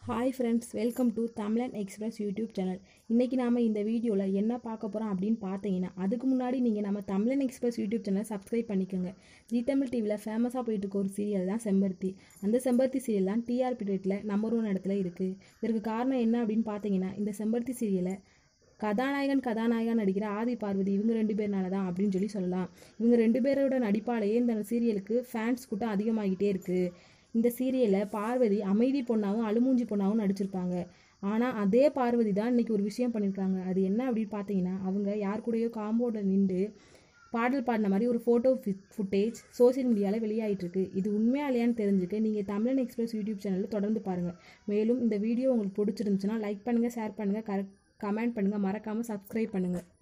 hi friends welcome to Tamilan Express YouTube channel இன்றைக்கி நாம் இந்த வீடியோவில் என்ன பார்க்க போகிறோம் அப்படின்னு பார்த்தீங்கன்னா அதுக்கு முன்னாடி நீங்கள் நம்ம தமிழன் எக்ஸ்பிரஸ் யூடியூப் சேனலை சப்ஸ்கிரைப் பண்ணிக்கோங்க ஜி தமிழ் டிவியில் ஃபேமஸாக போயிட்டு இருக்க ஒரு சீரியல் தான் செம்பருத்தி அந்த செம்பருத்தி சீரியல் தான் டிஆர்பி ரேட்டில் நம்பர் ஒன் இடத்துல இருக்குது இதற்கு காரணம் என்ன அப்படின்னு பார்த்தீங்கன்னா இந்த செம்பருத்தி சீரியலை கதாநாயகன் கதாநாயகன் நடிக்கிற ஆதி பார்வதி இவங்க ரெண்டு பேர்னால தான் அப்படின்னு சொல்லி சொல்லலாம் இவங்க ரெண்டு பேரோட நடிப்பாலேயே இந்த சீரியலுக்கு ஃபேன்ஸ் கூட்டம் அதிகமாகிட்டே இருக்குது இந்த சீரியலில் பார்வதி அமைதி பொண்ணாகவும் அழுமூஞ்சி பொண்ணாகவும் நடிச்சிருப்பாங்க ஆனால் அதே பார்வதி தான் இன்றைக்கி ஒரு விஷயம் பண்ணியிருக்காங்க அது என்ன அப்படின்னு பார்த்தீங்கன்னா அவங்க யார் கூடயோ காம்பவுண்டில் நின்று பாடல் பாடின மாதிரி ஒரு ஃபோட்டோ ஃபுட்டேஜ் சோஷியல் மீடியாவில் வெளியாகிட்டு இருக்கு இது உண்மையா இல்லையான்னு தெரிஞ்சுக்க நீங்கள் தமிழன் எக்ஸ்பிரஸ் யூடியூப் சேனலில் தொடர்ந்து பாருங்கள் மேலும் இந்த வீடியோ உங்களுக்கு பிடிச்சிருந்துச்சுன்னா லைக் பண்ணுங்கள் ஷேர் பண்ணுங்கள் கரெக்ட் கமெண்ட் பண்ணுங்கள் மறக்காமல் சப்ஸ்கிரைப் பண்ணுங்கள்